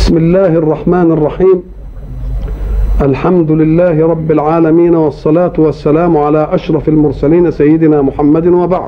بسم الله الرحمن الرحيم الحمد لله رب العالمين والصلاة والسلام على أشرف المرسلين سيدنا محمد وبعد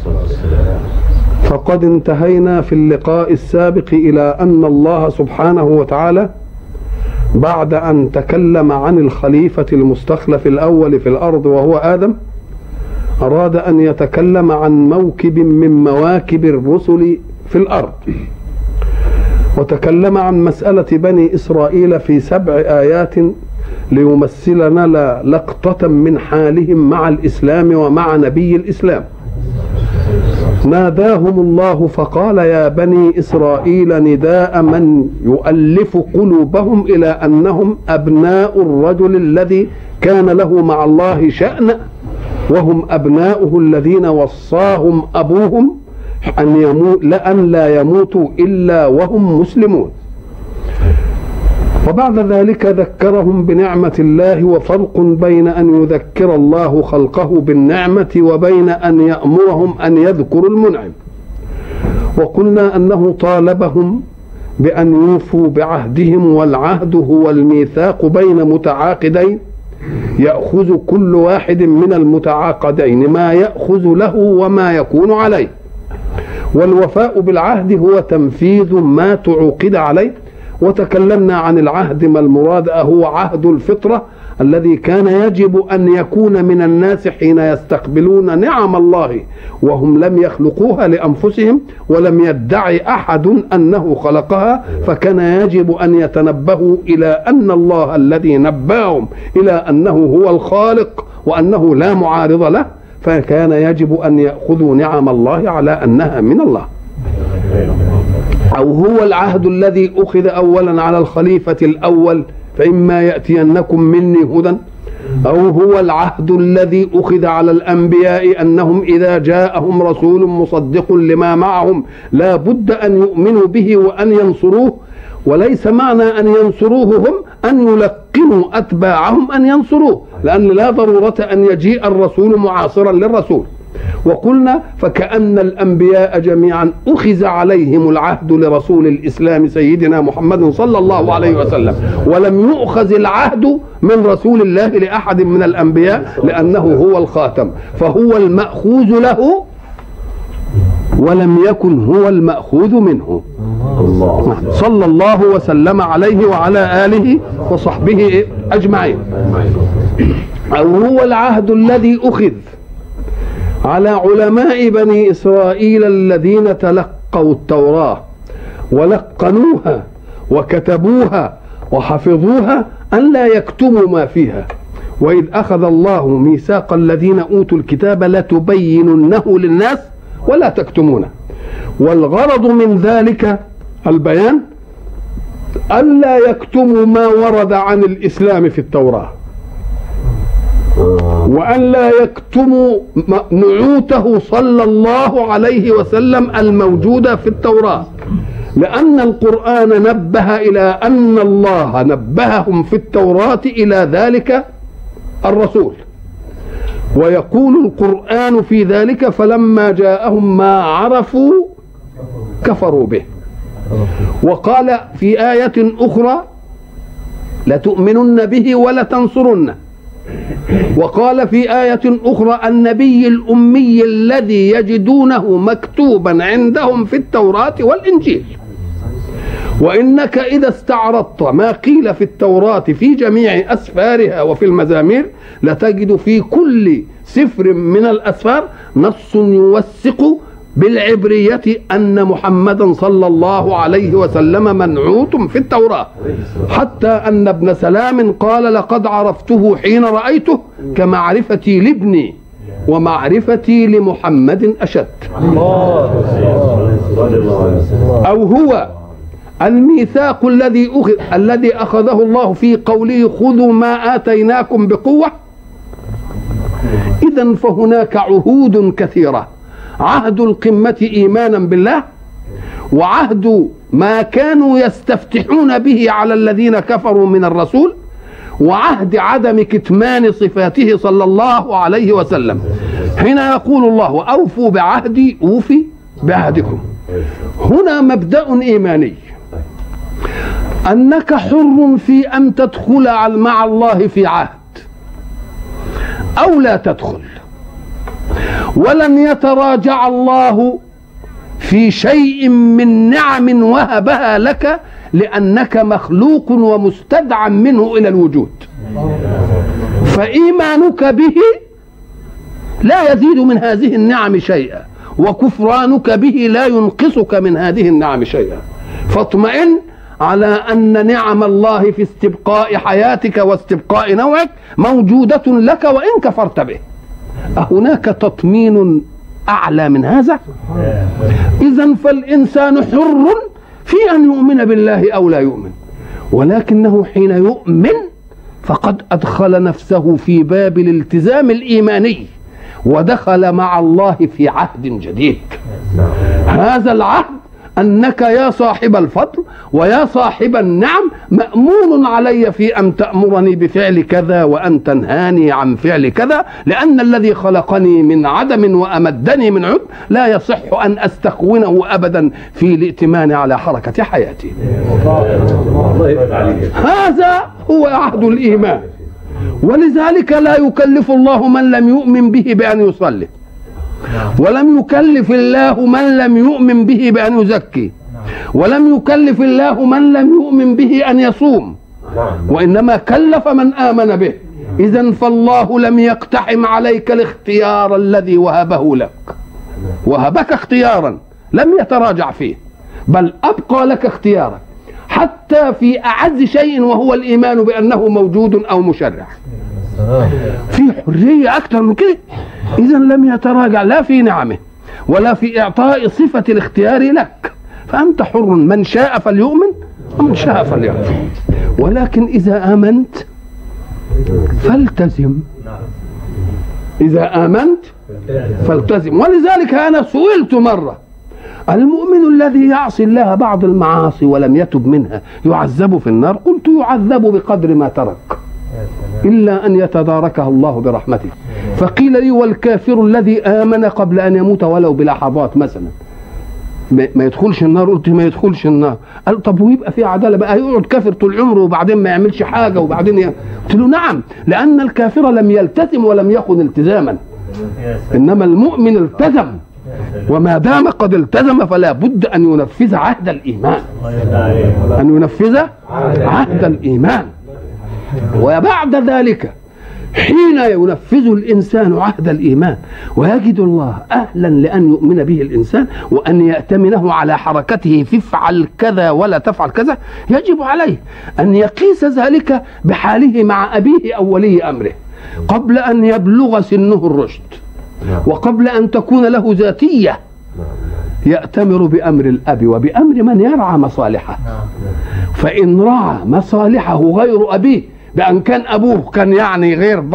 فقد انتهينا في اللقاء السابق إلى أن الله سبحانه وتعالى بعد أن تكلم عن الخليفة المستخلف الأول في الأرض وهو آدم أراد أن يتكلم عن موكب من مواكب الرسل في الأرض وتكلم عن مسألة بني إسرائيل في سبع آيات ليمثل لنا لقطة من حالهم مع الإسلام ومع نبي الإسلام ناداهم الله فقال يا بني إسرائيل نداء من يؤلف قلوبهم إلى أنهم أبناء الرجل الذي كان له مع الله شأن وهم أبناؤه الذين وصاهم أبوهم أن يموت لأن لا يموتوا إلا وهم مسلمون وبعد ذلك ذكرهم بنعمة الله وفرق بين أن يذكر الله خلقه بالنعمة وبين أن يأمرهم أن يذكروا المنعم وقلنا أنه طالبهم بأن يوفوا بعهدهم والعهد هو الميثاق بين متعاقدين يأخذ كل واحد من المتعاقدين ما يأخذ له وما يكون عليه والوفاء بالعهد هو تنفيذ ما تعقد عليه وتكلمنا عن العهد ما المراد هو عهد الفطرة الذي كان يجب أن يكون من الناس حين يستقبلون نعم الله وهم لم يخلقوها لأنفسهم ولم يدعي أحد أنه خلقها فكان يجب أن يتنبهوا إلى أن الله الذي نباهم إلى أنه هو الخالق وأنه لا معارض له فكان يجب أن يأخذوا نعم الله على أنها من الله أو هو العهد الذي أخذ أولا على الخليفة الأول فإما يأتينكم مني هدى أو هو العهد الذي أخذ على الأنبياء أنهم إذا جاءهم رسول مصدق لما معهم لا بد أن يؤمنوا به وأن ينصروه وليس معنى أن ينصروه هم أن يلقنوا أتباعهم أن ينصروه لأن لا ضرورة أن يجيء الرسول معاصرا للرسول وقلنا فكأن الأنبياء جميعا أخذ عليهم العهد لرسول الإسلام سيدنا محمد صلى الله عليه وسلم ولم يؤخذ العهد من رسول الله لأحد من الأنبياء لأنه هو الخاتم فهو المأخوذ له ولم يكن هو المأخوذ منه الله. صلى الله وسلم عليه وعلى آله وصحبه أجمعين أو هو العهد الذي أخذ على علماء بني إسرائيل الذين تلقوا التوراة ولقنوها وكتبوها وحفظوها أن لا يكتموا ما فيها وإذ أخذ الله ميثاق الذين أوتوا الكتاب لتبيننه للناس ولا تكتمونه والغرض من ذلك البيان ألا يكتموا ما ورد عن الإسلام في التوراة وأن لا يكتموا نعوته صلى الله عليه وسلم الموجودة في التوراة لأن القرآن نبه إلى أن الله نبههم في التوراة إلى ذلك الرسول ويقول القرآن في ذلك فلما جاءهم ما عرفوا كفروا به وقال في آية أخرى لتؤمنن به ولتنصرنه وقال في آية أخرى النبي الأمي الذي يجدونه مكتوبا عندهم في التوراة والإنجيل وإنك إذا استعرضت ما قيل في التوراة في جميع أسفارها وفي المزامير لتجد في كل سفر من الأسفار نص يوثق بالعبرية أن محمدا صلى الله عليه وسلم منعوت في التوراة حتى أن ابن سلام قال لقد عرفته حين رأيته كمعرفتي لابني ومعرفتي لمحمد أشد أو هو الميثاق الذي أخذ الذي أخذه الله في قوله خذوا ما آتيناكم بقوة إذا فهناك عهود كثيرة عهد القمة إيمانا بالله وعهد ما كانوا يستفتحون به على الذين كفروا من الرسول وعهد عدم كتمان صفاته صلى الله عليه وسلم حين يقول الله أوفوا بعهدي أوفي بعهدكم هنا مبدأ إيماني أنك حر في أن تدخل مع الله في عهد أو لا تدخل ولن يتراجع الله في شيء من نعم وهبها لك لأنك مخلوق ومستدعى منه إلى الوجود فإيمانك به لا يزيد من هذه النعم شيئا وكفرانك به لا ينقصك من هذه النعم شيئا فاطمئن على أن نعم الله في استبقاء حياتك واستبقاء نوعك موجودة لك وإن كفرت به أهناك تطمين أعلى من هذا إذا فالإنسان حر في أن يؤمن بالله أو لا يؤمن ولكنه حين يؤمن فقد أدخل نفسه في باب الالتزام الإيماني ودخل مع الله في عهد جديد هذا العهد أنك يا صاحب الفضل ويا صاحب النعم مأمون علي في أن تأمرني بفعل كذا وأن تنهاني عن فعل كذا لأن الذي خلقني من عدم وأمدني من عد لا يصح أن أستخونه أبدا في الائتمان على حركة حياتي هذا هو عهد الإيمان ولذلك لا يكلف الله من لم يؤمن به بأن يصلي ولم يكلف الله من لم يؤمن به بأن يزكي ولم يكلف الله من لم يؤمن به أن يصوم وإنما كلف من آمن به إذا فالله لم يقتحم عليك الاختيار الذي وهبه لك وهبك اختيارا لم يتراجع فيه بل أبقى لك اختيارا حتى في أعز شيء وهو الإيمان بأنه موجود أو مشرع في حرية أكثر من كده إذا لم يتراجع لا في نعمه ولا في إعطاء صفة الاختيار لك فأنت حر من شاء فليؤمن ومن شاء فليكفر ولكن إذا آمنت فالتزم إذا آمنت فالتزم ولذلك أنا سئلت مرة المؤمن الذي يعصي الله بعض المعاصي ولم يتب منها يعذب في النار قلت يعذب بقدر ما ترك إلا أن يتداركها الله برحمته فقيل لي والكافر الذي آمن قبل أن يموت ولو بلحظات مثلا ما يدخلش النار قلت ما يدخلش النار قال طب ويبقى في عداله بقى يقعد كافر طول عمره وبعدين ما يعملش حاجه وبعدين ي... قلت له نعم لان الكافر لم يلتزم ولم يكن التزاما انما المؤمن التزم وما دام قد التزم فلا بد ان ينفذ عهد الايمان ان ينفذ عهد الايمان وبعد ذلك حين ينفذ الإنسان عهد الإيمان ويجد الله أهلا لأن يؤمن به الإنسان وأن يأتمنه على حركته فافعل كذا ولا تفعل كذا يجب عليه أن يقيس ذلك بحاله مع أبيه أو ولي أمره قبل أن يبلغ سنه الرشد وقبل أن تكون له ذاتية يأتمر بأمر الأب وبأمر من يرعى مصالحه فإن رعى مصالحه غير أبيه بأن كان أبوه كان يعني غير ب...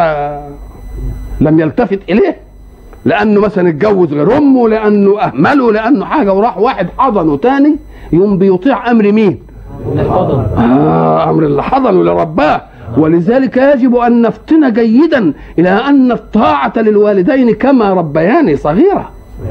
لم يلتفت إليه لأنه مثلا اتجوز غير أمه لأنه أهمله لأنه حاجة وراح واحد حضنه تاني يوم بيطيع أمر مين؟ آه أمر اللي حضنه اللي رباه ولذلك يجب أن نفتن جيدا إلى أن الطاعة للوالدين كما ربياني صغيرة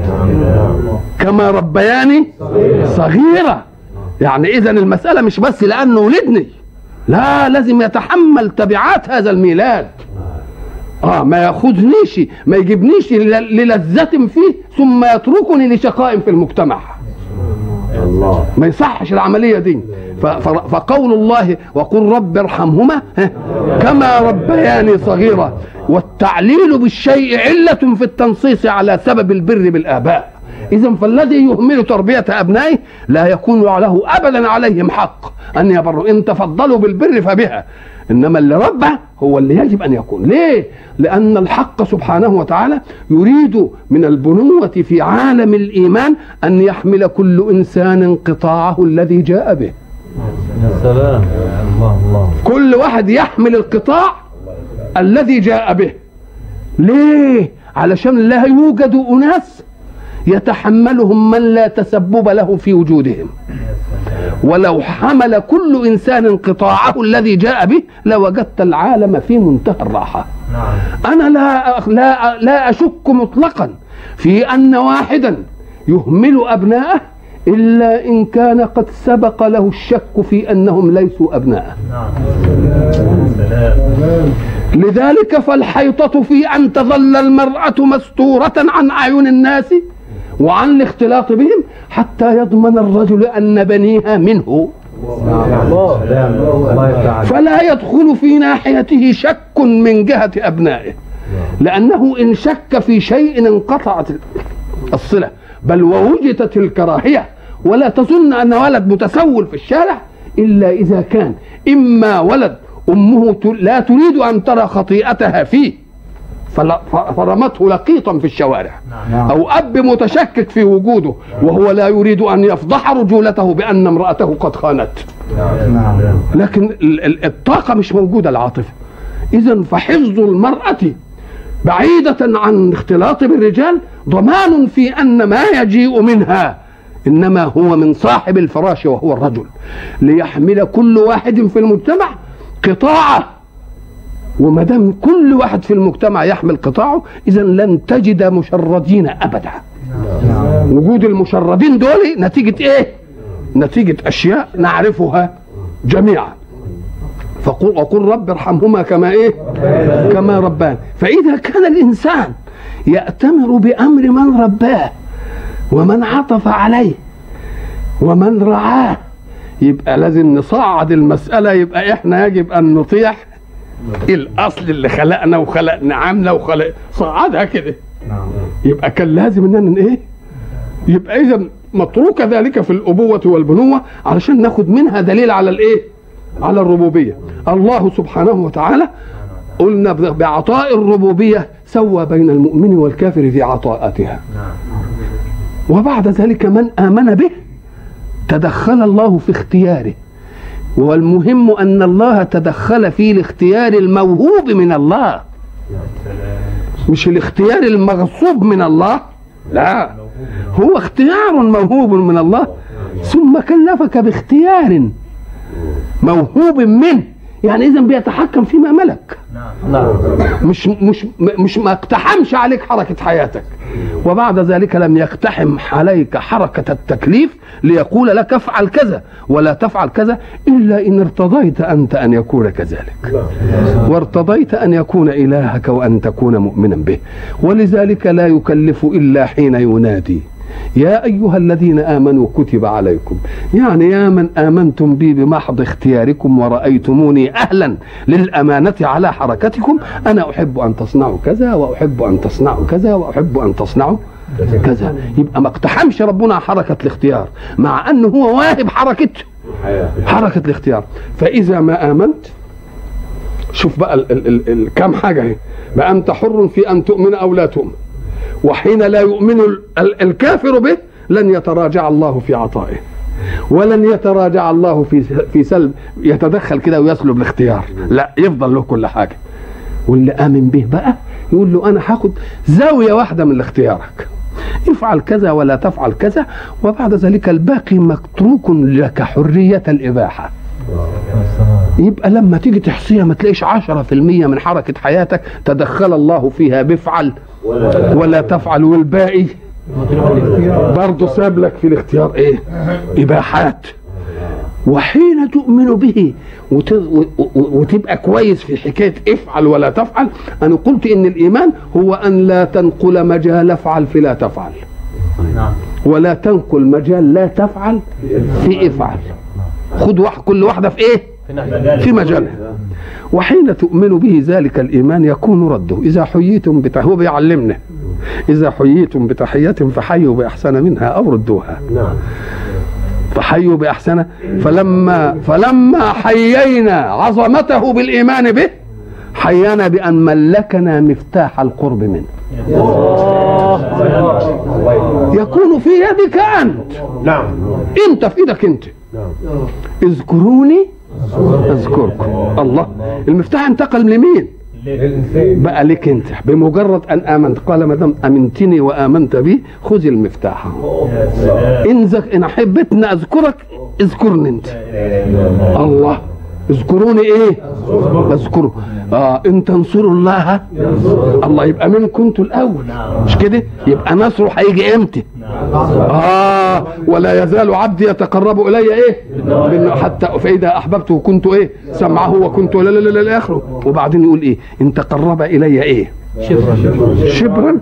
كما ربياني صغيرة يعني إذا المسألة مش بس لأنه ولدني لا لازم يتحمل تبعات هذا الميلاد اه ما ياخذنيش ما يجيبنيش للذة فيه ثم يتركني لشقاء في المجتمع الله ما يصحش العملية دي فقول الله وقل رب ارحمهما كما ربياني صغيرا والتعليل بالشيء علة في التنصيص على سبب البر بالآباء إذا فالذي يهمل تربية أبنائه لا يكون له أبدا عليهم حق أن يبروا إن تفضلوا بالبر فبها إنما اللي ربى هو اللي يجب أن يكون ليه؟ لأن الحق سبحانه وتعالى يريد من البنوة في عالم الإيمان أن يحمل كل إنسان قطاعه الذي جاء به يا سلام الله الله كل واحد يحمل القطاع الذي جاء به ليه؟ علشان لا يوجد أناس يتحملهم من لا تسبب له في وجودهم ولو حمل كل انسان قطاعه الذي جاء به لوجدت العالم في منتهى الراحه انا لا لا لا اشك مطلقا في ان واحدا يهمل ابناءه إلا إن كان قد سبق له الشك في أنهم ليسوا أبناءه لذلك فالحيطة في أن تظل المرأة مستورة عن أعين الناس وعن الاختلاط بهم حتى يضمن الرجل أن بنيها منه فلا يدخل في ناحيته شك من جهة أبنائه لأنه إن شك في شيء انقطعت الصلة بل ووجدت الكراهية ولا تظن أن ولد متسول في الشارع إلا إذا كان إما ولد أمه لا تريد أن ترى خطيئتها فيه فرمته لقيطا في الشوارع نعم. أو أب متشكك في وجوده وهو لا يريد أن يفضح رجولته بأن امرأته قد خانت نعم. لكن الطاقة مش موجودة العاطفة إذا فحفظ المرأة بعيدة عن اختلاط بالرجال ضمان في أن ما يجيء منها إنما هو من صاحب الفراش وهو الرجل ليحمل كل واحد في المجتمع قطاعه وما دام كل واحد في المجتمع يحمل قطاعه اذا لن تجد مشردين ابدا وجود المشردين دول نتيجه ايه نتيجه اشياء نعرفها جميعا فقل وقل رب ارحمهما كما ايه كما ربان فاذا كان الانسان ياتمر بامر من رباه ومن عطف عليه ومن رعاه يبقى لازم نصعد المسألة يبقى احنا يجب ان نطيع الاصل اللي خلقنا وخلق نعمنا وخلق صعدها كده نعم. يبقى كان لازم اننا ايه يبقى اذا متروك ذلك في الابوه والبنوه علشان ناخد منها دليل على الايه على الربوبيه الله سبحانه وتعالى قلنا بعطاء الربوبيه سوى بين المؤمن والكافر في عطاءاتها نعم. وبعد ذلك من امن به تدخل الله في اختياره والمهم أن الله تدخل في الاختيار الموهوب من الله مش الاختيار المغصوب من الله لا هو اختيار موهوب من الله ثم كلفك باختيار موهوب منه يعني اذا بيتحكم فيما ملك نعم مش مش مش ما اقتحمش عليك حركه حياتك وبعد ذلك لم يقتحم عليك حركه التكليف ليقول لك افعل كذا ولا تفعل كذا الا ان ارتضيت انت ان يكون كذلك وارتضيت ان يكون الهك وان تكون مؤمنا به ولذلك لا يكلف الا حين ينادي يا أيها الذين آمنوا كتب عليكم يعني يا من آمنتم بي بمحض اختياركم ورأيتموني أهلا للأمانة على حركتكم أنا أحب أن تصنعوا كذا وأحب أن تصنعوا كذا وأحب أن تصنعوا كذا يبقى ما اقتحمش ربنا حركة الاختيار مع أنه هو واهب حركة حركة الاختيار فإذا ما آمنت شوف بقى ال ال ال ال كم حاجة اهي بقى أنت حر في أن تؤمن أو لا تؤمن وحين لا يؤمن الكافر به لن يتراجع الله في عطائه ولن يتراجع الله في في سلب يتدخل كده ويسلب الاختيار لا يفضل له كل حاجه واللي امن به بقى يقول له انا هاخد زاويه واحده من اختيارك افعل كذا ولا تفعل كذا وبعد ذلك الباقي متروك لك حريه الاباحه يبقى لما تيجي تحصيها ما تلاقيش عشرة في المية من حركة حياتك تدخل الله فيها بفعل ولا تفعل والباقي برضه ساب لك في الاختيار ايه اباحات وحين تؤمن به وتبقى كويس في حكايه افعل ولا تفعل انا قلت ان الايمان هو ان لا تنقل مجال افعل في لا تفعل نعم. ولا تنقل مجال لا تفعل في افعل خد واحد كل واحده في ايه في مجالها وحين تؤمن به ذلك الايمان يكون رده اذا حييتم بتح... هو بيعلمنا اذا حييتم بتحيه فحيوا باحسن منها او ردوها نعم فحيوا باحسن فلما فلما حيينا عظمته بالايمان به حيانا بان ملكنا مفتاح القرب منه يكون في يدك انت نعم انت في ايدك انت نعم. اذكروني اذكركم الله المفتاح انتقل لمين بقى لك انت بمجرد ان امنت قال ما دام امنتني وامنت بي خذ المفتاح ان زك... ان حبيت ان اذكرك اذكرني انت الله اذكروني ايه اذكروا اه ان تنصروا الله الله يبقى منكم انتوا الاول مش كده يبقى نصره هيجي امتى اه ولا يزال عبدي يتقرب الي ايه بإنه حتى فاذا احببته كنت ايه سمعه وكنت لا لا لا لا اخره وبعدين يقول ايه ان تقرب الي ايه شبرا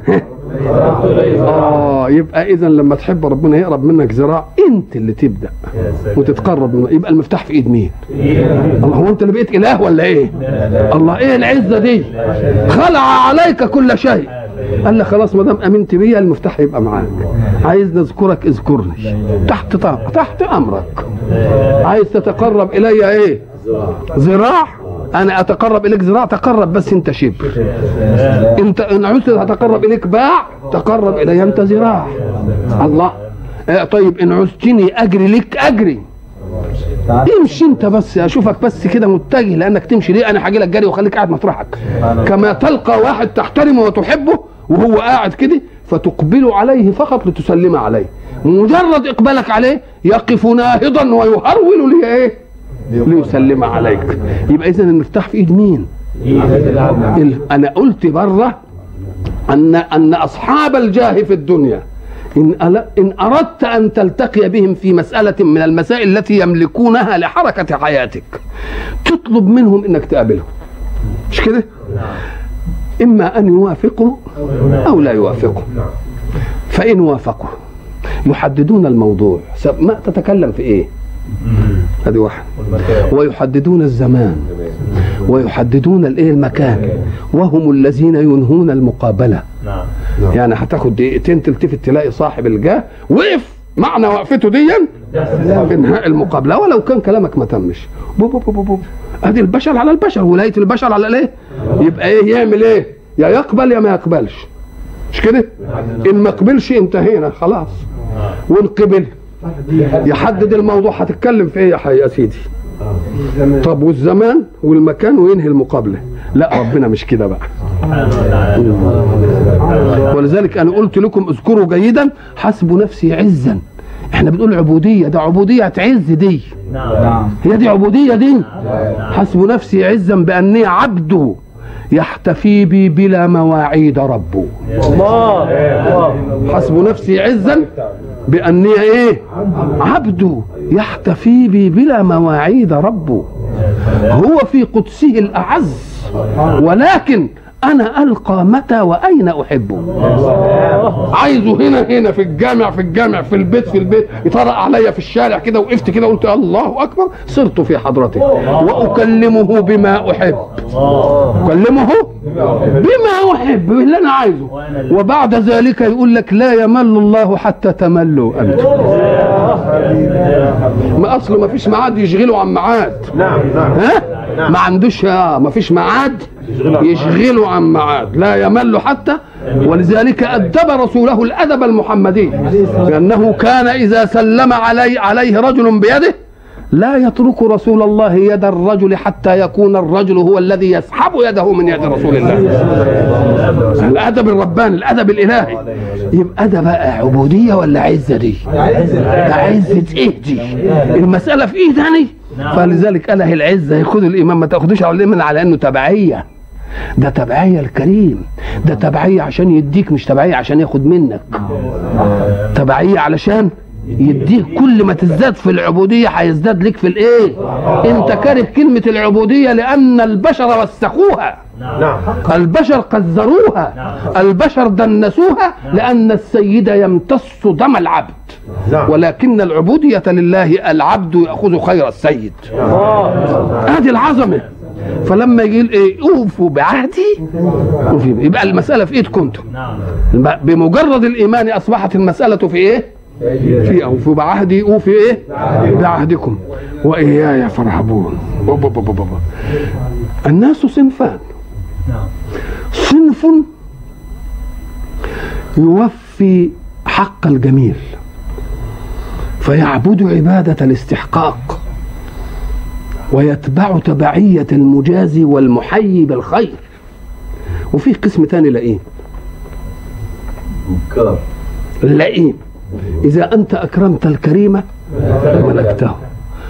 اه يبقى اذا لما تحب ربنا يقرب منك ذراع انت اللي تبدا وتتقرب منه يبقى المفتاح في ايد مين الله هو انت اللي بقيت اله ولا ايه الله ايه العزه دي خلع عليك كل شيء قال لك خلاص ما دام امنت بيا المفتاح يبقى معاك عايز نذكرك اذكرني تحت تحت امرك عايز تتقرب الي ايه ذراع انا اتقرب اليك ذراع تقرب بس انت شبر انت ان عزت اتقرب اليك باع تقرب الي انت ذراع الله آه طيب ان عزتني اجري لك اجري امشي انت بس اشوفك بس كده متجه لانك تمشي ليه انا هاجي لك جري واخليك قاعد مطرحك كما تلقى واحد تحترمه وتحبه وهو قاعد كده فتقبل عليه فقط لتسلم عليه مجرد اقبالك عليه يقف ناهضا ويهرول لي ايه ليسلم عليك يبقى اذا المفتاح في ايد مين انا قلت بره ان ان اصحاب الجاه في الدنيا إن, إن أردت أن تلتقي بهم في مسألة من المسائل التي يملكونها لحركة حياتك تطلب منهم إنك تقابلهم مش كده؟ إما أن يوافقوا أو لا يوافقوا فإن وافقوا يحددون الموضوع ما تتكلم في إيه؟ هذه واحد ويحددون الزمان ويحددون الايه المكان وهم الذين ينهون المقابله يعني هتاخد دقيقتين تلتفت تلاقي صاحب الجاه وقف معنى وقفته دي انهاء المقابله ولو كان كلامك ما تمش بو بو بو بو. ادي البشر على البشر ولايه البشر على الايه يبقى ايه يعمل ايه يا يقبل يا ما يقبلش مش كده ان ما قبلش انتهينا خلاص وان قبل يحدد الموضوع هتتكلم في ايه يا حي يا سيدي طب والزمان والمكان وينهي المقابله لا ربنا مش كده بقى ولذلك انا قلت لكم اذكروا جيدا حسب نفسي عزا احنا بنقول عبوديه ده عبوديه عز دي هي دي عبوديه دي حسب نفسي عزا باني عبده يحتفي بي بلا مواعيد ربه الله حسب نفسي عزا بأني إيه عبد يحتفي بي بلا مواعيد ربه هو في قدسه الأعز ولكن انا القى متى واين احبه عايزه هنا هنا في الجامع في الجامع في البيت في البيت يطرق عليا في الشارع كده وقفت كده قلت الله اكبر صرت في حضرته واكلمه بما احب اكلمه بما احب اللي انا عايزه وبعد ذلك يقول لك لا يمل الله حتى تملوا انتم ما اصله ما فيش ميعاد يشغله عن ميعاد نعم نعم ها ما عندوش ما فيش ميعاد يشغله عن معاد لا يمل حتى ولذلك أدب رسوله الأدب المحمدي لأنه كان إذا سلم علي عليه رجل بيده لا يترك رسول الله يد الرجل حتى يكون الرجل هو الذي يسحب يده من يد رسول الله الادب الرباني الادب الالهي يبقى ده بقى عبوديه ولا عزه دي ده عزه ايه دي المساله في ايه تاني فلذلك قال العزه ياخذوا الامام ما تاخدوش على الامام على انه تبعيه ده تبعيه الكريم ده تبعيه عشان يديك مش تبعيه عشان ياخد منك تبعيه علشان يديك كل ما تزداد في العبودية هيزداد لك في الايه انت كاره كلمة العبودية لان البشر وسخوها نعم البشر قذروها البشر دنسوها لان السيد يمتص دم العبد ولكن العبودية لله العبد يأخذ خير السيد هذه العظمة فلما يجي ايه اوفوا بعهدي يبقى المسألة في ايدكم انتم بمجرد الايمان اصبحت المسألة في ايه في أوفوا بعهدي أوفي إيه بعهدكم وإياي فارهبون الناس صنفان صنف يوفي حق الجميل فيعبد عبادة الاستحقاق ويتبع تبعية المجازي والمحيي بالخير وفي قسم ثاني لئيم لئيم إذا أنت أكرمت الكريم ملكته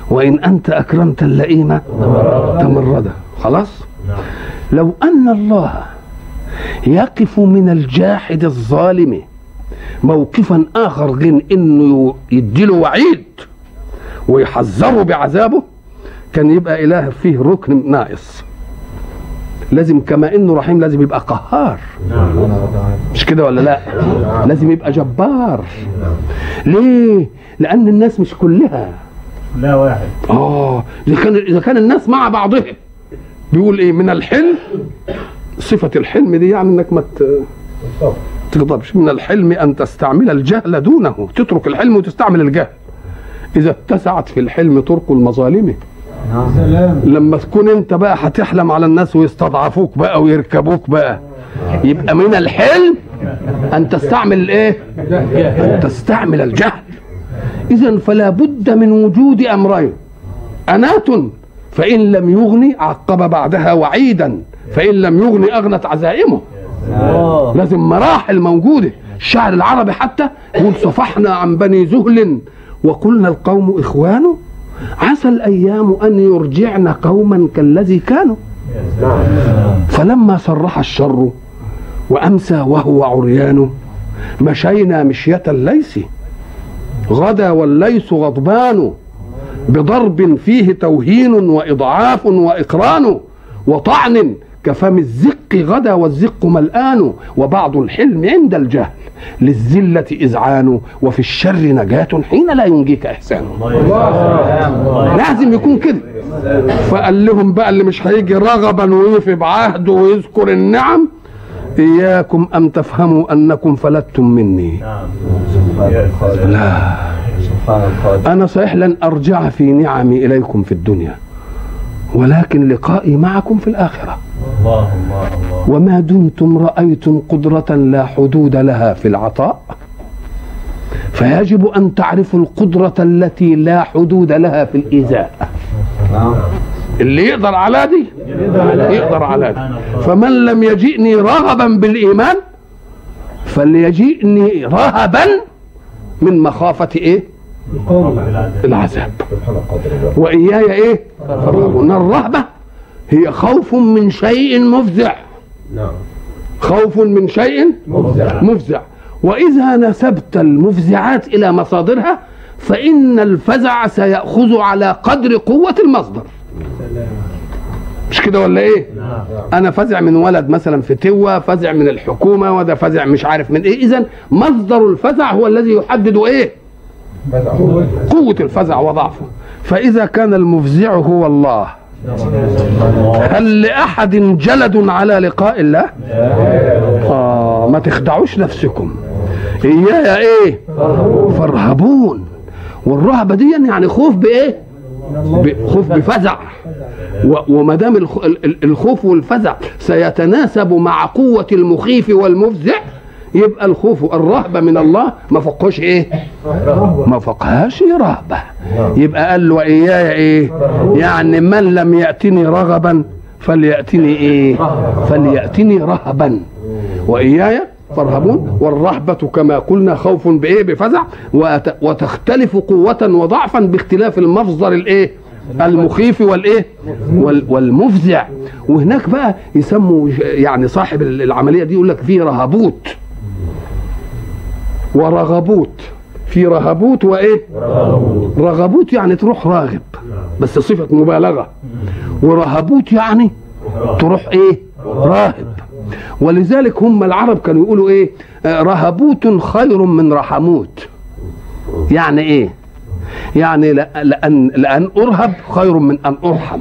وإن أنت أكرمت اللئيم تمرده خلاص لو أن الله يقف من الجاحد الظالم موقفا آخر غير إنه يديله وعيد ويحذره بعذابه كان يبقى إله فيه ركن ناقص لازم كما انه رحيم لازم يبقى قهار مش كده ولا لا لازم يبقى جبار ليه لان الناس مش كلها لا واحد اه اذا كان اذا كان الناس مع بعضها بيقول ايه من الحلم صفه الحلم دي يعني انك ما ت- تغضبش من الحلم ان تستعمل الجهل دونه تترك الحلم وتستعمل الجهل اذا اتسعت في الحلم طرق المظالم سلام لما تكون انت بقى هتحلم على الناس ويستضعفوك بقى ويركبوك بقى يبقى من الحلم ان تستعمل الايه ان تستعمل الجهل اذا فلا بد من وجود امرين انات فان لم يغني عقب بعدها وعيدا فان لم يغني اغنت عزائمه لازم مراحل موجوده الشعر العربي حتى يقول صفحنا عن بني زهل وقلنا القوم اخوان عسى الايام ان يرجعن قوما كالذي كانوا فلما صرح الشر وامسى وهو عريان مشينا مشيه الليث غدا والليث غضبان بضرب فيه توهين واضعاف واقران وطعن كفم الزق غدا والزق ملآن وبعض الحلم عند الجهل للذلة إذعان وفي الشر نجاة حين لا ينجيك إحسان لازم يكون كده فقال لهم بقى اللي مش هيجي رغبا ويوفي بعهده ويذكر النعم إياكم أن تفهموا أنكم فلتم مني لا أنا صحيح لن أرجع في نعمي إليكم في الدنيا ولكن لقائي معكم في الآخرة الله الله الله وما دمتم رأيتم قدرة لا حدود لها في العطاء فيجب أن تعرفوا القدرة التي لا حدود لها في الإيذاء اللي يقدر على دي يقدر على دي فمن لم يجئني رغبا بالإيمان فليجئني رهبا من مخافة إيه العذاب وإياي إيه فارهبون الرهبة هي خوف من شيء مفزع خوف من شيء مفزع. مفزع وإذا نسبت المفزعات إلى مصادرها فإن الفزع سيأخذ على قدر قوة المصدر مش كده ولا ايه انا فزع من ولد مثلا في توه فزع من الحكومه وده فزع مش عارف من ايه اذا مصدر الفزع هو الذي يحدد ايه قوه الفزع وضعفه فاذا كان المفزع هو الله هل لاحد جلد على لقاء الله اه ما تخدعوش نفسكم ايايا ايه فارهبون والرهبه دي يعني خوف بايه ب- خوف بفزع و- وما دام الخ- ال- ال- الخوف والفزع سيتناسب مع قوة المخيف والمفزع يبقى الخوف الرهبة من الله ما فوقهاش ايه؟ ما فوقهاش رهبة يبقى قال له وإياي ايه؟ يعني من لم يأتني رغبا فليأتني ايه؟ فليأتني رهبا وإياي فارهبون والرهبة كما قلنا خوف بإيه بفزع وت- وتختلف قوة وضعفا باختلاف المفزر الإيه المخيف والإيه وال- والمفزع وهناك بقى يسموا ج- يعني صاحب ال- العملية دي يقول لك فيه رهبوت ورغبوت في رهبوت وإيه رغبوت يعني تروح راغب بس صفة مبالغة ورهبوت يعني تروح ايه راهب ولذلك هم العرب كانوا يقولوا ايه آه، رهبوت خير من رحموت يعني ايه يعني لا- لان لان ارهب خير من ان ارحم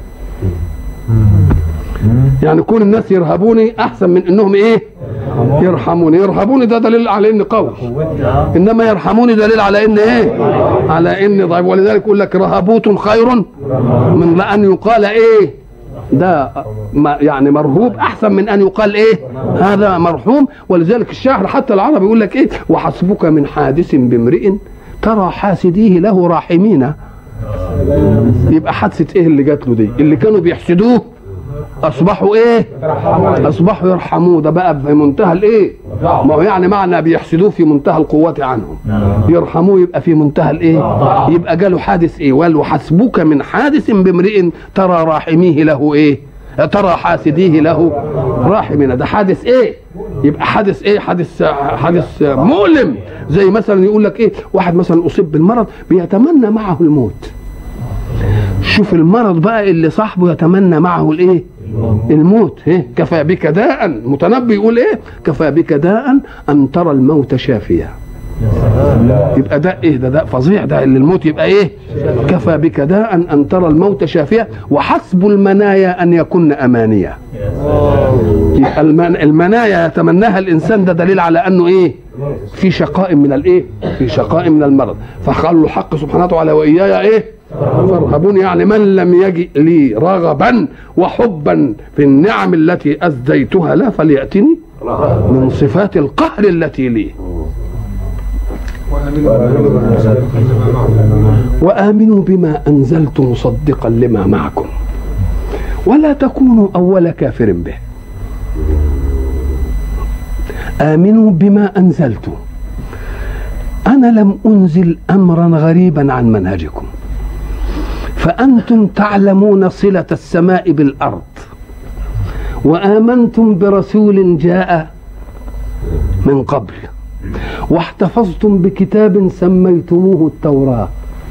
يعني كون الناس يرهبوني احسن من انهم ايه يرحموني يرهبوني ده دليل على اني قوي انما يرحموني دليل على ان ايه على اني ضعيف ولذلك يقول لك رهبوت خير من ان يقال ايه ده ما يعني مرهوب احسن من ان يقال ايه هذا مرحوم ولذلك الشاعر حتى العرب يقول لك ايه وحسبك من حادث بامرئ ترى حاسديه له راحمين يبقى حادثه ايه اللي جات له دي اللي كانوا بيحسدوه اصبحوا ايه اصبحوا يرحموه ده بقى في منتهى الايه ما هو يعني معنى بيحسدوه في منتهى القوة عنهم يرحموه يبقى في منتهى الايه يبقى جاله حادث ايه وقال وحسبك من حادث بامرئ ترى راحميه له ايه ترى حاسديه له راحمين ده حادث ايه يبقى حادث ايه حادث حادث مؤلم زي مثلا يقول لك ايه واحد مثلا اصيب بالمرض بيتمنى معه الموت شوف المرض بقى اللي صاحبه يتمنى معه الايه الموت إيه؟ كفى بك داء المتنبي يقول ايه كفى بك داء ان ترى الموت شافيا يبقى ده ايه ده ده فظيع ده اللي الموت يبقى ايه كفى بك داء ان ترى الموت شافيا وحسب المنايا ان يكن امانيا يبقى المن- المنايا يتمناها الانسان ده دليل على انه ايه في شقاء من الايه في شقاء من المرض فقال له الحق سبحانه وتعالى واياي ايه فارهبون يعني من لم يجئ لي رغبا وحبا في النعم التي أزديتها لا فليأتني من صفات القهر التي لي وآمنوا بما أنزلت مصدقا لما معكم ولا تكونوا أول كافر به آمنوا بما أنزلت أنا لم أنزل أمرا غريبا عن منهجكم فأنتم تعلمون صلة السماء بالأرض وآمنتم برسول جاء من قبل واحتفظتم بكتاب سميتموه التوراة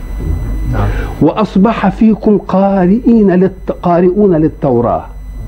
وأصبح فيكم قارئين للت... قارئون للتوراة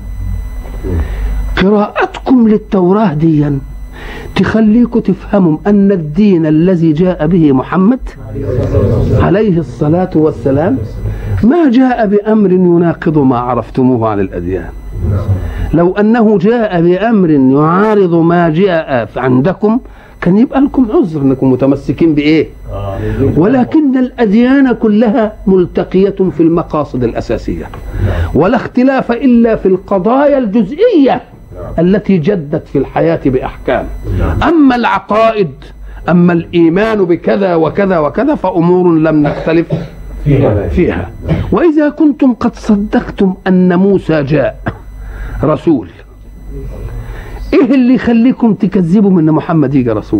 قراءتكم للتوراة ديا تخليكم تفهموا أن الدين الذي جاء به محمد عليه الصلاة والسلام ما جاء بأمر يناقض ما عرفتموه عن الأديان لو أنه جاء بأمر يعارض ما جاء عندكم كان يبقى لكم عذر انكم متمسكين بايه ولكن الاديان كلها ملتقيه في المقاصد الاساسيه ولا اختلاف الا في القضايا الجزئيه التي جدت في الحياه باحكام اما العقائد اما الايمان بكذا وكذا وكذا فامور لم نختلف فيها واذا كنتم قد صدقتم ان موسى جاء رسول ايه اللي يخليكم تكذبوا من محمد يجي رسول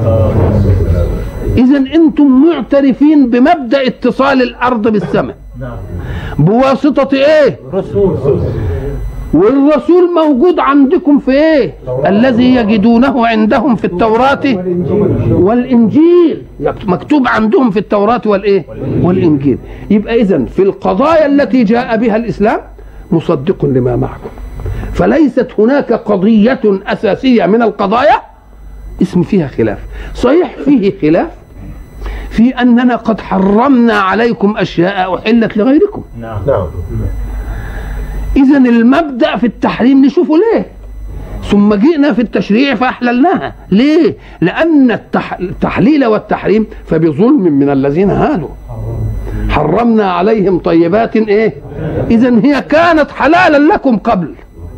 اذا انتم معترفين بمبدا اتصال الارض بالسماء بواسطه ايه رسول والرسول موجود عندكم في ايه الذي يجدونه عندهم في التوراة والانجيل مكتوب عندهم في التوراة والايه والانجيل يبقى اذا في القضايا التي جاء بها الاسلام مصدق لما معكم فليست هناك قضية أساسية من القضايا اسم فيها خلاف صحيح فيه خلاف في أننا قد حرمنا عليكم أشياء أحلت لغيركم نعم نعم إذا المبدأ في التحريم نشوفه ليه ثم جئنا في التشريع فأحللناها ليه لأن التح... التحليل والتحريم فبظلم من الذين هادوا حرمنا عليهم طيبات ايه اذا هي كانت حلالا لكم قبل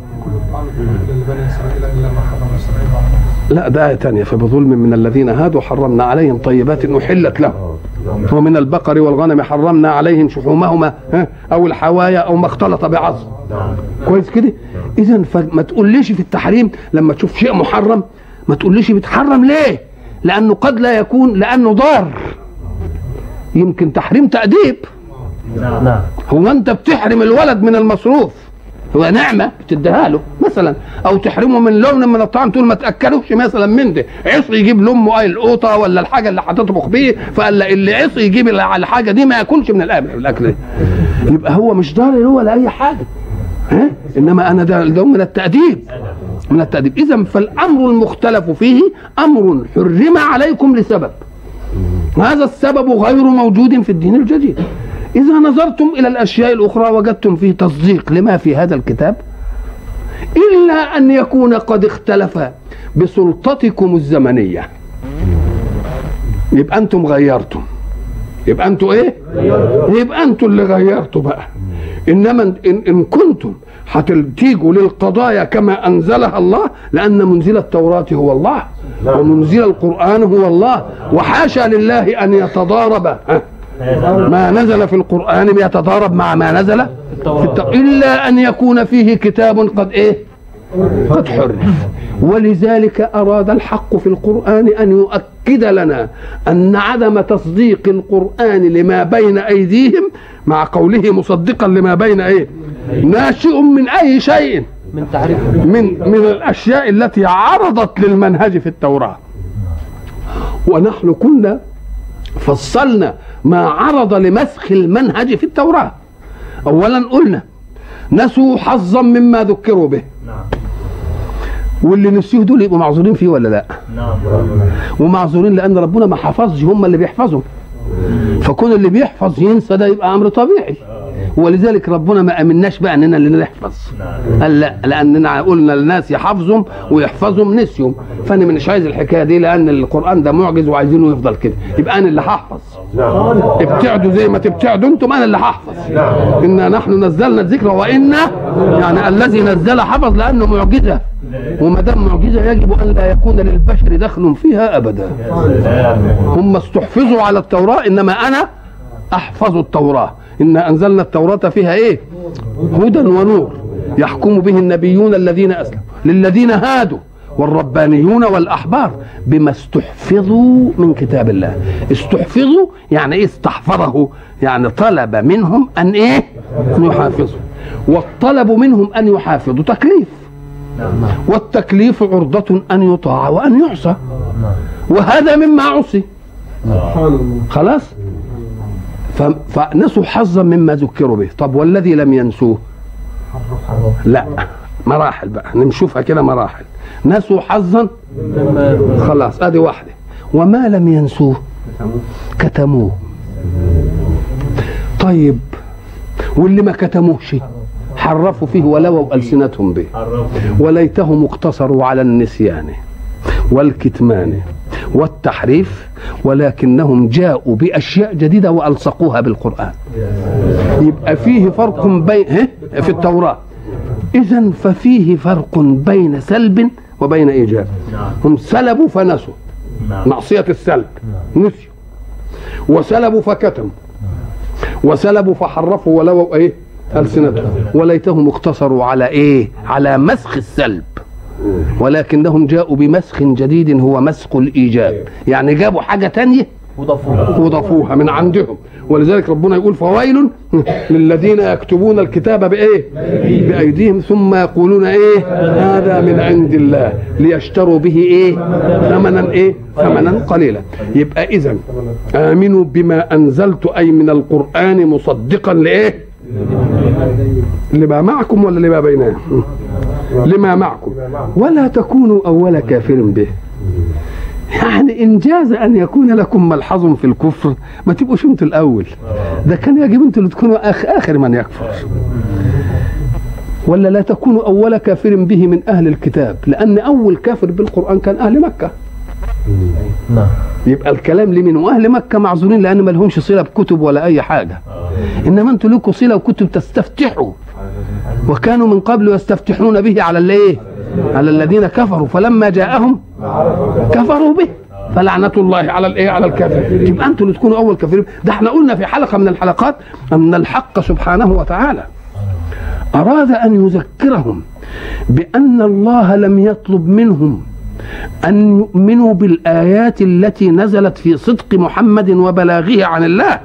لا ده آية تانية فبظلم من الذين هادوا حرمنا عليهم طيبات أحلت لهم ومن البقر والغنم حرمنا عليهم شحومهما ها، أو الحوايا أو ما اختلط بعظم كويس كده إذا فما تقوليش في التحريم لما تشوف شيء محرم ما تقوليش بتحرم ليه لأنه قد لا يكون لأنه ضار يمكن تحريم تأديب نعم هو انت بتحرم الولد من المصروف هو نعمه بتديها له مثلا او تحرمه من لون من الطعام تقول ما تاكلوش مثلا من ده عصي يجيب لامه اي القوطه ولا الحاجه اللي هتطبخ بيه فقال اللي عصي يجيب الحاجه دي ما ياكلش من الأكل- الاكل ده يبقى هو مش ضارر هو لاي حاجه ها انما انا ده, ده من التاديب من التاديب اذا فالامر المختلف فيه امر حرم عليكم لسبب هذا السبب غير موجود في الدين الجديد إذا نظرتم إلى الأشياء الأخرى وجدتم فيه تصديق لما في هذا الكتاب إلا أن يكون قد اختلف بسلطتكم الزمنية يبقى أنتم غيرتم يبقى أنتم إيه؟ يبقى أنتم اللي غيرتوا بقى إنما إن, إن كنتم هتيجوا للقضايا كما أنزلها الله لأن منزل التوراة هو الله ومنزل القرآن هو الله وحاشا لله أن يتضارب ها، ما نزل في القرآن يتضارب مع ما نزل في الت... إلا أن يكون فيه كتاب قد إيه قد حرف ولذلك أراد الحق في القرآن أن يؤكد لنا أن عدم تصديق القرآن لما بين أيديهم مع قوله مصدقا لما بين إيه ناشئ من أي شيء من تعريف من من الاشياء التي عرضت للمنهج في التوراه ونحن كنا فصلنا ما عرض لمسخ المنهج في التوراه اولا قلنا نسوا حظا مما ذكروا به نعم واللي نسيوه دول يبقوا معذورين فيه ولا لا نعم ومعذورين لان ربنا ما حفظش هم اللي بيحفظوا فكون اللي بيحفظ ينسى ده يبقى امر طبيعي ولذلك ربنا ما امناش بقى اننا اللي نحفظ قال لا لاننا قلنا للناس يحفظهم ويحفظهم نسيهم فانا مش عايز الحكايه دي لان القران ده معجز وعايزينه يفضل كده يبقى انا اللي هحفظ ابتعدوا زي ما تبتعدوا انتم انا اللي هحفظ انا نحن نزلنا الذكر وانا يعني الذي نزل حفظ لانه معجزه وما دام معجزه يجب ان لا يكون للبشر دخل فيها ابدا هم استحفظوا على التوراة إنما أنا أحفظ التوراة إنا أنزلنا التوراة فيها إيه هدى ونور يحكم به النبيون الذين أسلموا للذين هادوا والربانيون والأحبار بما استحفظوا من كتاب الله استحفظوا يعني إيه استحفظه يعني طلب منهم أن إيه أن يحافظوا والطلب منهم أن يحافظوا تكليف والتكليف عرضة أن يطاع وأن يعصى وهذا مما عصي خلاص ف- فنسوا حظا مما ذكروا به طب والذي لم ينسوه لا مراحل بقى نشوفها كده مراحل نسوا حظا خلاص ادي واحده وما لم ينسوه كتموه طيب واللي ما كتموهش حرفوا فيه ولووا ألسنتهم به وليتهم اقتصروا على النسيان والكتمان والتحريف ولكنهم جاءوا بأشياء جديدة وألصقوها بالقرآن يبقى فيه فرق بين ها؟ في التوراة إذا ففيه فرق بين سلب وبين إيجاب هم سلبوا فنسوا معصية السلب نسيوا وسلبوا فكتموا وسلبوا فحرفوا ولووا ايه ألسنتهم وليتهم اقتصروا على ايه على مسخ السلب ولكنهم جاءوا بمسخ جديد هو مسخ الإيجاب يعني جابوا حاجة تانية وضفوه وضافوها من عندهم ولذلك ربنا يقول فويل للذين يكتبون الكتاب بايه بايديهم ثم يقولون ايه هذا من عند الله ليشتروا به ايه ثمنا ايه ثمنا قليلا يبقى اذا امنوا بما انزلت اي من القران مصدقا لايه لما معكم ولا لما بيننا لما معكم ولا تكونوا اول كافر به يعني إن جاز أن يكون لكم ملحظ في الكفر ما تبقوش أنتوا الأول ده كان يجب أنتوا اللي تكونوا آخ آخر من يكفر ولا لا تكونوا أول كافر به من أهل الكتاب لأن أول كافر بالقرآن كان أهل مكة نعم يبقى الكلام لمن واهل مكه معذورين لان ما لهمش صله بكتب ولا اي حاجه انما انتوا لكم صله وكتب تستفتحوا وكانوا من قبل يستفتحون به على الايه على الذين كفروا فلما جاءهم كفروا به فلعنة الله على الايه على الكافر يبقى انتوا اللي تكونوا اول كافرين ده احنا قلنا في حلقه من الحلقات ان الحق سبحانه وتعالى اراد ان يذكرهم بان الله لم يطلب منهم أن يؤمنوا بالآيات التي نزلت في صدق محمد وبلاغه عن الله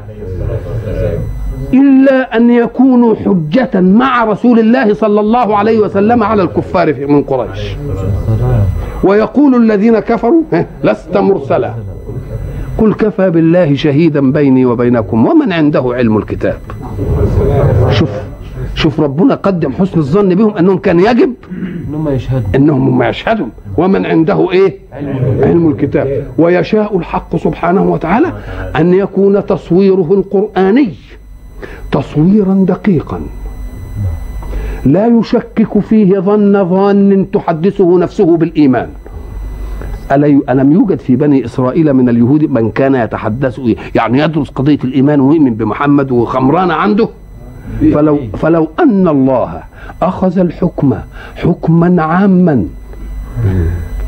إلا أن يكونوا حجة مع رسول الله صلى الله عليه وسلم على الكفار في- من قريش ويقول الذين كفروا "ها، لست مرسلا قل كفى بالله شهيدا بيني وبينكم ومن عنده علم الكتاب شوف شوف ربنا قدم حسن الظن بهم انهم كان يجب انهم يشهدوا انهم هم يشهدون ومن عنده ايه علم الكتاب ويشاء الحق سبحانه وتعالى ان يكون تصويره القراني تصويرا دقيقا لا يشكك فيه ظن ظان تحدثه نفسه بالايمان ألا- ألم يوجد في بني إسرائيل من اليهود من كان يتحدث يعني يدرس قضية الإيمان ويؤمن بمحمد وخمران عنده فلو فلو ان الله اخذ الحكم حكما عاما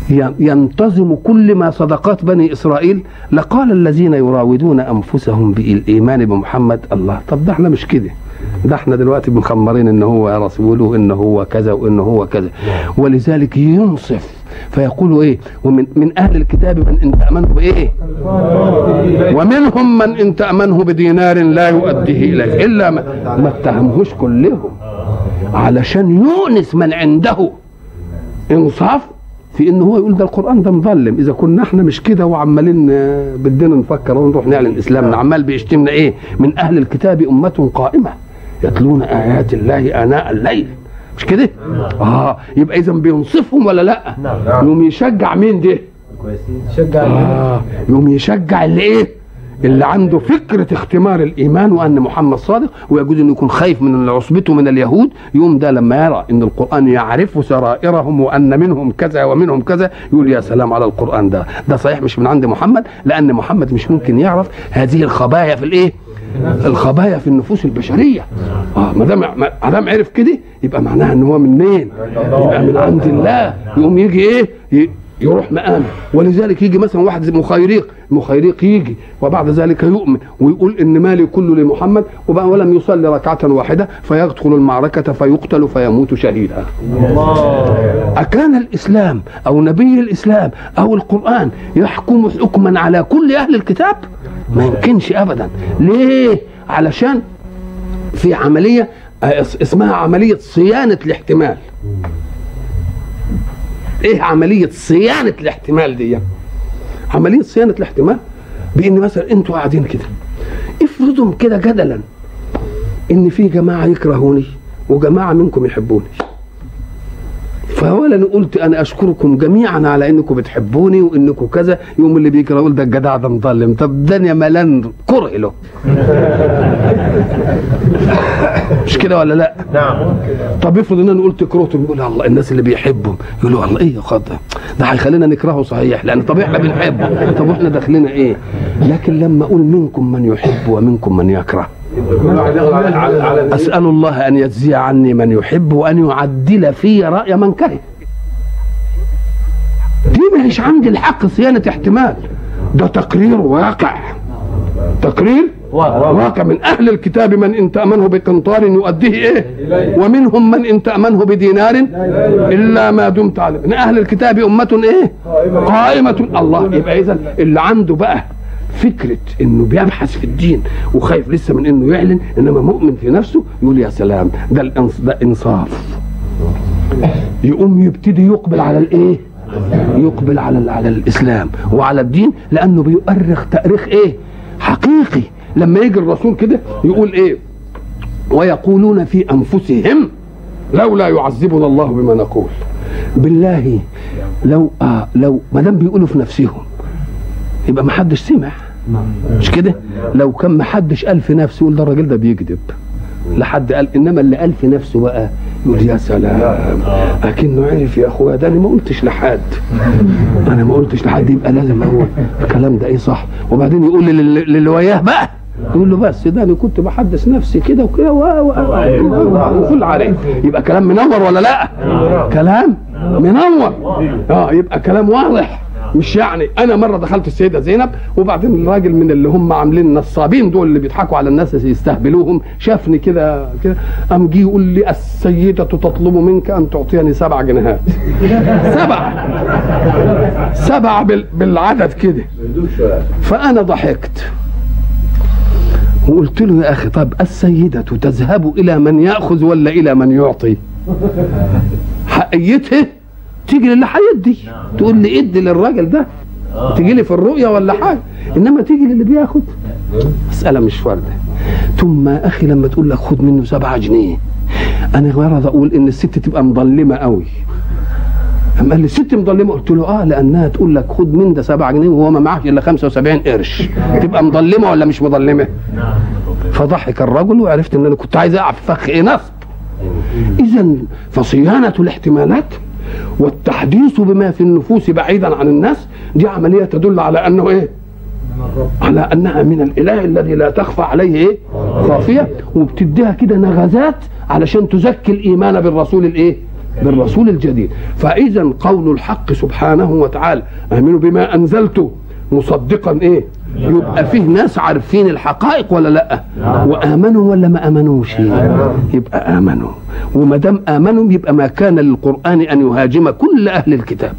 ي- ينتظم كل ما صدقات بني اسرائيل لقال الذين يراودون انفسهم بالايمان بمحمد الله طب ده احنا مش كده ده احنا دلوقتي مخمرين ان هو رسوله وان هو كذا وان هو كذا ولذلك ينصف فيقول ايه ومن من اهل الكتاب من ان تامنه بايه ومنهم من ان تامنه بدينار لا يؤديه اليك الا ما, ما اتهمهوش كلهم علشان يؤنس من عنده انصاف في ان هو يقول ده القران ده مظلم اذا كنا احنا مش كده وعمالين آه، بدنا نفكر ونروح نعلن اسلامنا عمال بيشتمنا ايه من اهل الكتاب امه قائمه يتلون ايات الله اناء الليل مش كده اه يبقى اذا بينصفهم ولا لا يوم يشجع مين ده شجع آه يوم يشجع اللي ايه اللي عنده فكرة اختمار الإيمان وأن محمد صادق ويجوز أنه يكون خايف من عصبته من اليهود يوم ده لما يرى أن القرآن يعرف سرائرهم وأن منهم كذا ومنهم كذا يقول يا سلام على القرآن ده ده صحيح مش من عند محمد لأن محمد مش ممكن يعرف هذه الخبايا في الإيه الخبايا في النفوس البشرية اه ما دام ما دام عرف كده يبقى معناها ان هو منين يبقى من عند الله يقوم يجي ايه ي- يروح مقام ولذلك يجي مثلا واحد زي مخيريق مخيريق يجي وبعد ذلك يؤمن ويقول ان مالي كله لمحمد وبقى ولم يصلي ركعة واحدة فيدخل المعركة فيقتل فيموت شهيدا أكان الإسلام أو نبي الإسلام أو القرآن يحكم حكما على كل أهل الكتاب ما يمكنش أبدا ليه علشان في عملية آه، اس- اسمها عملية صيانة الاحتمال ايه عملية صيانة الاحتمال دي عملية صيانة الاحتمال بان مثلا انتوا قاعدين كده افرضوا كده جدلا ان في جماعة يكرهوني وجماعة منكم يحبوني فاولا قلت انا اشكركم جميعا على انكم بتحبوني وانكم كذا يوم اللي بيكره يقول ده الجدع ده مظلم طب ده يا ملان كره له مش كده ولا لا نعم طب افرض ان انا قلت كرهتهم يقول الله الناس اللي بيحبهم يقولوا الله ايه يا خاطر ده هيخلينا نكرهه صحيح لان طب احنا بنحبه طب واحنا داخلنا ايه لكن لما اقول منكم من يحب ومنكم من يكره اسال الله ان يجزي عني من يحب وان يعدل في راي من كره دي مش عندي الحق صيانه احتمال ده تقرير واقع تقرير واقع من اهل الكتاب من ان تامنه بقنطار يؤديه ايه ومنهم من ان تامنه بدينار الا ما دمت عليه من اهل الكتاب امه ايه قائمه الله يبقى اذا اللي عنده بقى فكرة انه بيبحث في الدين وخايف لسه من انه يعلن انما مؤمن في نفسه يقول يا سلام ده الانص ده انصاف يقوم يبتدي يقبل على الايه يقبل على ال- على الاسلام وعلى الدين لانه بيؤرخ تاريخ ايه حقيقي لما يجي الرسول كده يقول ايه ويقولون في انفسهم لولا يعذبنا الله بما نقول بالله لو آه لو ما دام بيقولوا في نفسهم يبقى ما حدش سمع مش كده لو كان ما حدش قال في نفسه يقول ده الراجل ده بيكذب لحد قال انما اللي قال في نفسه بقى يقول يا سلام اكنه عرف يا اخويا ده انا ما قلتش لحد انا ما قلتش لحد يبقى لازم هو الكلام ده ايه صح وبعدين يقول لل- للي وياه بقى يقول له بس ده انا كنت بحدث نفسي كده وكده و- و- وفل عليه يبقى كلام منور ولا لا كلام منور اه يبقى كلام واضح مش يعني انا مره دخلت السيده زينب وبعدين الراجل من اللي هم عاملين نصابين دول اللي بيضحكوا على الناس يستهبلوهم شافني كده كده قام جه يقول لي السيده تطلب منك ان تعطيني سبع جنيهات سبع سبع بال- بالعدد كده فانا ضحكت وقلت له يا اخي طب السيده تذهب الى من ياخذ ولا الى من يعطي حقيتها تيجي للي هيدي تقول لي ادي للراجل ده تيجي لي في الرؤيه ولا حاجه انما تيجي للي بياخد مساله مش فارده ثم يا اخي لما تقول لك خد منه سبعة جنيه انا غرض اقول ان الست تبقى مظلمه قوي قام قال لي الست مظلمه قلت له اه لانها تقول لك خد من ده 7 جنيه وهو ما معاش الا 75 قرش تبقى مظلمه ولا مش مظلمه فضحك الرجل وعرفت ان انا كنت عايز اقع في فخ ايه نصب اذا فصيانه الاحتمالات والتحديث بما في النفوس بعيدا عن الناس دي عمليه تدل على انه ايه على انها من الاله الذي لا تخفى عليه ايه خافيه وبتديها كده نغزات علشان تزكي الايمان بالرسول الايه بالرسول الجديد فاذا قول الحق سبحانه وتعالى امنوا بما انزلت مصدقا ايه يبقى فيه ناس عارفين الحقائق ولا لا وامنوا ولا ما امنوش يبقى امنوا وما دام امنوا يبقى ما كان للقران ان يهاجم كل اهل الكتاب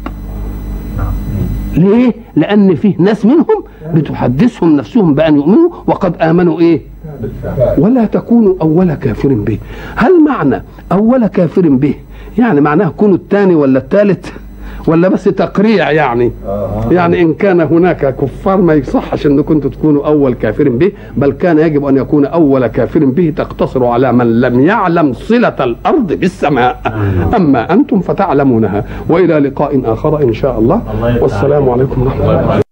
ليه لان فيه ناس منهم بتحدثهم نفسهم بان يؤمنوا وقد امنوا ايه ولا تكونوا اول كافر به هل معنى اول كافر به يعني معناه كونوا الثاني ولا الثالث ولا بس تقريع يعني يعني ان كان هناك كفار ما يصحش ان كنتوا تكونوا اول كافر به بل كان يجب ان يكون اول كافر به تقتصر على من لم يعلم صله الارض بالسماء اما انتم فتعلمونها والى لقاء اخر ان شاء الله الله يفتح والسلام عليك. عليكم ورحمه الله